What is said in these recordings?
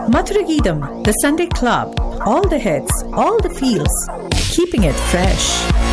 Madhuragidam, the Sunday Club. All the hits, all the feels. Keeping it fresh.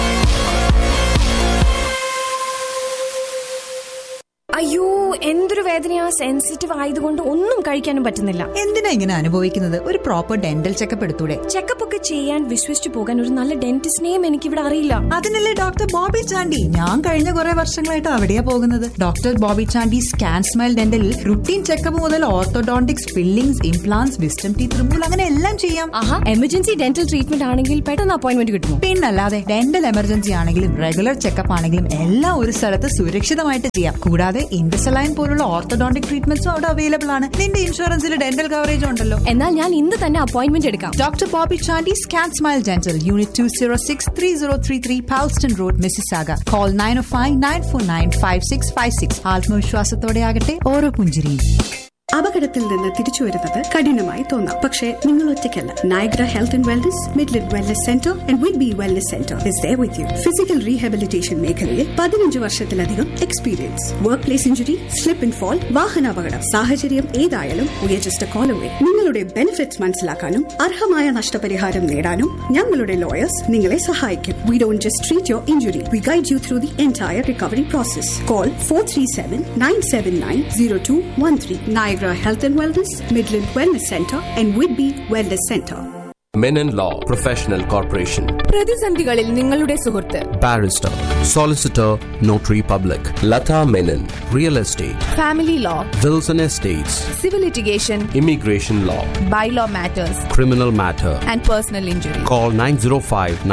അയ്യോ എന്തൊരു വേദനയാ sensitive ആയതുകൊണ്ട് ഒന്നും കഴിക്കാനും പറ്റുന്നില്ല എന്തിനാ ഇങ്ങനെ അനുഭവിക്കുന്നത് ഒരു പ്രോപ്പർ ഡെന്റൽ ചെക്കപ്പ് എടുത്തൂടെ ചെക്കപ്പ് ഒക്കെ ചെയ്യാൻ വിശ്വസിച്ചു പോകാൻ ഒരു നല്ല ഡെന്റിസ്റ്റിനെയും എനിക്കിവിടെ അറിയില്ല അതിനല്ലേ ഡോക്ടർ ബോബി ചാണ്ടി ഞാൻ കഴിഞ്ഞ കുറെ വർഷങ്ങളായിട്ട് അവിടെയാ പോകുന്നത് doctor Bobby Chandy scan smile ഡെന്റലിൽ റുട്ടീൻ ചെക്കപ്പ് മുതൽ orthodontics fillings implants wisdom teeth removal അങ്ങനെ എല്ലാം ചെയ്യാം ആഹാ എമർജൻസി ഡെന്റൽ ട്രീറ്റ്മെന്റ് ആണെങ്കിൽ പെട്ടെന്ന് അപ്പോയിന്റ്മെന്റ് കിട്ടുമോ പിന്നല്ലാതെ ഡെന്റൽ എമർജൻസി ആണെങ്കിലും റെഗുലർ ചെക്കപ്പ് ആണെങ്കിലും എല്ലാം ഒരു സ്ഥലത്ത് സുരക്ഷിതമായിട്ട് ചെയ്യാം കൂടാതെ ഇൻഡസലൈൻ പോലുള്ള ഓർത്തോഡോണ്ടിക് ട്രീറ്റ്മെന്റ്സും അവിടെ അവൈലബിൾ ആണ് നിന്റെ ഇൻഷുറൻസിൽ ഡെന്റൽ കവറേജ് ഉണ്ടല്ലോ എന്നാൽ ഞാൻ ഇന്ന് തന്നെ അപ്പോയിന്റ്മെന്റ് എടുക്കാം Dr. Bobby Chandy Scan Smile Dental, Unit 206 3033 Palston Road, Mississauga. Call 905 949 5656. ആത്മവിശ്വാസത്തോടെ ആകട്ടെ ഓരോ പുഞ്ചിരിയും അപകടത്തിൽ നിന്ന് തിരിച്ചു വരുന്നത് കഠിനമായി തോന്നാം പക്ഷേ നിങ്ങൾ ഒറ്റയ്ക്കല്ല Niagara health and wellness Midland wellness centre and vid B wellness centre is there with you physical rehabilitation മേഖലയിൽ പതിനഞ്ച് വർഷത്തിലധികം experience workplace injury slip and fall വാഹനാപകടം സാഹചര്യം ഏതായാലും വി ജസ്റ്റ് കോൾ അവേ നിങ്ങളുടെ ബെനിഫിറ്റ്സ് മനസ്സിലാക്കാനും അർഹമായ നഷ്ടപരിഹാരം നേടാനും ഞങ്ങളുടെ ലോയേഴ്സ് നിങ്ങളെ സഹായിക്കും we don't just treat your injury we guide you through the entire recovery process call four three seven nine seven nine zero two one three Niagara Health and Wellness, Midland Wellness Center, and Whitby Wellness Center. Menon Law Professional Corporation. പ്രതിസന്ധികളിൽ നിങ്ങളുടെ സുഹൃത്ത് Barrister. Solicitor. Notary Public. Lata Menon. Real Estate. Family law Wilson Estates. Civil litigation Immigration Law. Bylaw matters Criminal Matter. And personal injury Call 905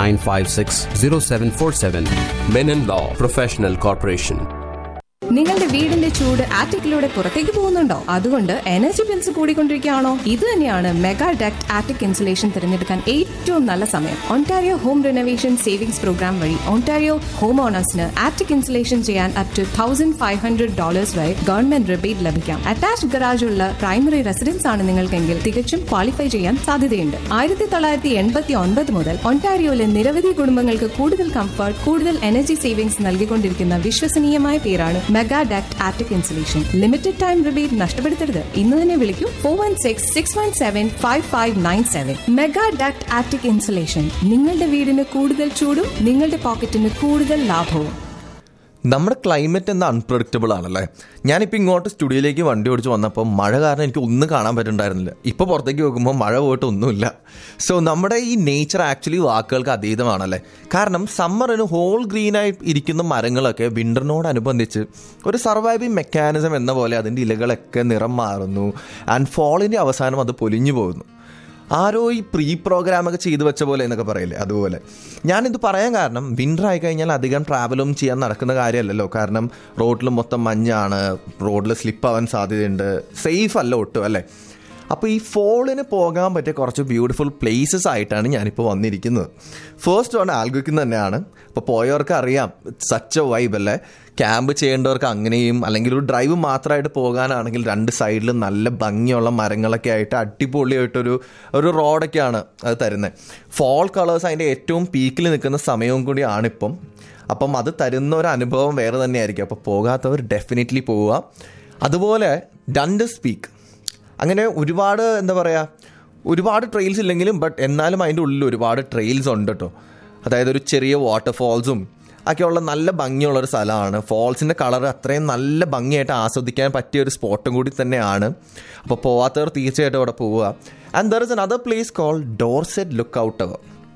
956 0747. Menon Law Professional Corporation. നിങ്ങളുടെ വീടിന്റെ ചൂട് ആറ്റിക്കിലൂടെ പുറത്തേക്ക് പോകുന്നുണ്ടോ അതുകൊണ്ട് energy bills കൂടിക്കൊണ്ടിരിക്കുകയാണോ ഇത് തന്നെയാണ് മെഗാ ഡക്ട് ആറ്റിക് ഇൻസുലേഷൻ തിരഞ്ഞെടുക്കാൻ ഏറ്റവും നല്ല സമയം Ontario home renovation savings program വഴി ഒണ്ടാരിയോ ഹോം ഓണേഴ്സിന് ആറ്റിക് ഇൻസുലേഷൻ ചെയ്യാൻ up to thousand five hundred dollars വരെ ഗവൺമെന്റ് റിബേറ്റ് ലഭിക്കാം അറ്റാച്ച്ഡ് ഗറാജ് ഉള്ള പ്രൈമറി റെസിഡൻസ് ആണ് നിങ്ങൾക്കെങ്കിൽ തികച്ചും ക്വാളിഫൈ ചെയ്യാൻ സാധ്യതയുണ്ട് ആയിരത്തി തൊള്ളായിരത്തി എൺപത്തി ഒൻപത് മുതൽ ഒണ്ടാരിയോയിലെ നിരവധി കുടുംബങ്ങൾക്ക് കൂടുതൽ കംഫർട്ട് കൂടുതൽ എനർജി സേവിംഗ്സ് നൽകിക്കൊണ്ടിരിക്കുന്ന വിശ്വസനീയമായ പേരാണ് mega duct attic insulation limited time rebate നഷ്ടപ്പെടുത്തരുത് ഇന്ന് തന്നെ വിളിക്കൂ four one six six one seven five five nine seven mega duct attic insulation നിങ്ങളുടെ വീടിന് കൂടുതൽ ചൂടും നിങ്ങളുടെ പോക്കറ്റിന് കൂടുതൽ ലാഭവും നമ്മുടെ ക്ലൈമറ്റ് എന്താ അൺപ്രഡിക്റ്റബിൾ ആണല്ലേ ഞാനിപ്പോൾ ഇങ്ങോട്ട് സ്റ്റുഡിയോയിലേക്ക് വണ്ടി ഓടിച്ച് വന്നപ്പോൾ മഴ കാരണം എനിക്ക് ഒന്നും കാണാൻ പറ്റുന്നുണ്ടായിരുന്നില്ല ഇപ്പോൾ പുറത്തേക്ക് നോക്കുമ്പോൾ മഴ പോയിട്ട് ഒന്നുമില്ല സോ നമ്മുടെ ഈ നേച്ചർ ആക്ച്വലി വാക്കുകൾക്ക് അതീതമാണല്ലേ കാരണം സമ്മറിന് ഹോൾ ഗ്രീനായി ഇരിക്കുന്ന മരങ്ങളൊക്കെ വിൻ്ററിനോടനുബന്ധിച്ച് ഒരു സർവൈവിങ് മെക്കാനിസം എന്ന പോലെ അതിൻ്റെ ഇലകളൊക്കെ നിറം മാറുന്നു ആൻഡ് ഫോളിൻ്റെ അവസാനം അത് പൊലിഞ്ഞു പോകുന്നു ആരോ ഈ പ്രീ പ്രോഗ്രാമൊക്കെ ചെയ്തു വെച്ച പോലെ എന്നൊക്കെ പറയില്ലേ അതുപോലെ ഞാനിത് പറയാൻ കാരണം വിൻ്റർ ആയി കഴിഞ്ഞാൽ അധികം ട്രാവലും ചെയ്യാൻ നടക്കുന്ന കാര്യമല്ലല്ലോ കാരണം റോഡിൽ മൊത്തം മഞ്ഞാണ് റോഡിൽ സ്ലിപ്പ് ആവാൻ സാധ്യതയുണ്ട് സേഫ് അല്ല ഒട്ടും അല്ലേ അപ്പോൾ ഈ ഫോളിന് പോകാൻ പറ്റിയ കുറച്ച് ബ്യൂട്ടിഫുൾ പ്ലേസസ് ആയിട്ടാണ് ഞാനിപ്പോൾ വന്നിരിക്കുന്നത് ഫസ്റ്റ് വൺ ആൽഗുക്കിൽ തന്നെയാണ് അപ്പോൾ പോയവർക്ക് അറിയാം സച്ച് എ വൈബ് അല്ലേ ക്യാമ്പ് ചെയ്യേണ്ടവർക്ക് അങ്ങനെയും അല്ലെങ്കിൽ ഒരു ഡ്രൈവ് മാത്രമായിട്ട് പോകാനാണെങ്കിൽ രണ്ട് സൈഡിലും നല്ല ഭംഗിയുള്ള മരങ്ങളൊക്കെ ആയിട്ട് അടിപൊളിയായിട്ടൊരു ഒരു റോഡൊക്കെയാണ് അത് തരുന്നത് ഫോൾ കളേഴ്സ് അതിൻ്റെ ഏറ്റവും പീക്കിൽ നിൽക്കുന്ന സമയവും കൂടിയാണിപ്പം അപ്പം അത് തരുന്ന ഒരു അനുഭവം വേറെ തന്നെയായിരിക്കും അപ്പോൾ പോകാത്തവർ ഡെഫിനറ്റ്ലി പോവുക അതുപോലെ ഡണ്ടസ് പീക്ക് അങ്ങനെ ഒരുപാട് എന്താ പറയുക ഒരുപാട് ട്രെയിൽസ് ഇല്ലെങ്കിലും ബട്ട് എന്നാലും അതിൻ്റെ ഉള്ളിൽ ഒരുപാട് ട്രെയിൽസ് ഉണ്ട് കേട്ടോ അതായത് ഒരു ചെറിയ വാട്ടർഫോൾസും ഒക്കെയുള്ള നല്ല ഭംഗിയുള്ള ഒരു സ്ഥലമാണ് ഫോൾസിൻ്റെ കളർ അത്രയും നല്ല ഭംഗിയായിട്ട് ആസ്വദിക്കാൻ പറ്റിയ ഒരു സ്പോട്ടും കൂടി തന്നെയാണ് അപ്പോൾ പോവാത്തവർ തീർച്ചയായിട്ടും അവിടെ പോവുക and there is another place call Dorset lookout tower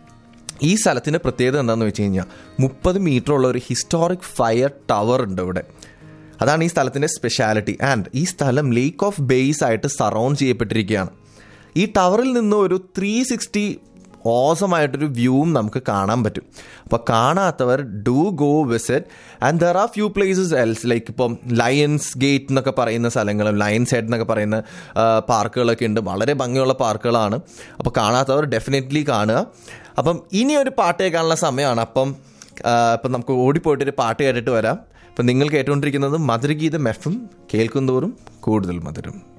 ഈ സ്ഥലത്തിൻ്റെ പ്രത്യേകത എന്താണെന്ന് വെച്ച് കഴിഞ്ഞാൽ മുപ്പത് മീറ്റർ ഉള്ള ഒരു ഹിസ്റ്റോറിക് ഫയർ ടവർ ഉണ്ട് ഇവിടെ അതാണ് ഈ സ്ഥലത്തിൻ്റെ സ്പെഷ്യാലിറ്റി ആൻഡ് ഈ സ്ഥലം ലേക്ക് ഓഫ് ബേസ് ആയിട്ട് സറൗണ്ട് ചെയ്യപ്പെട്ടിരിക്കുകയാണ് ഈ ടവറിൽ നിന്ന് ഒരു ത്രീ സിക്സ്റ്റി ഓസമായിട്ടൊരു വ്യൂവും നമുക്ക് കാണാൻ പറ്റും അപ്പോൾ കാണാത്തവർ do go visit and there are few places else like ഇപ്പം ലയൻസ് ഗേറ്റ് എന്നൊക്കെ പറയുന്ന സ്ഥലങ്ങളും ലയൻസ് ഹെഡ് എന്നൊക്കെ പറയുന്ന പാർക്കുകളൊക്കെ ഉണ്ട് വളരെ ഭംഗിയുള്ള പാർക്കുകളാണ് അപ്പോൾ കാണാത്തവർ ഡെഫിനറ്റ്ലി കാണുക അപ്പം ഇനി ഒരു പാട്ട് കേൾക്കാനുള്ള സമയമാണ് അപ്പം ഇപ്പം നമുക്ക് ഓടിപ്പോയിട്ടൊരു പാട്ട് കേട്ടിട്ട് വരാം അപ്പം നിങ്ങൾ കേട്ടുകൊണ്ടിരിക്കുന്നത് മധുരഗീതം എഫും കേൾക്കുന്തോറും കൂടുതൽ മധുരം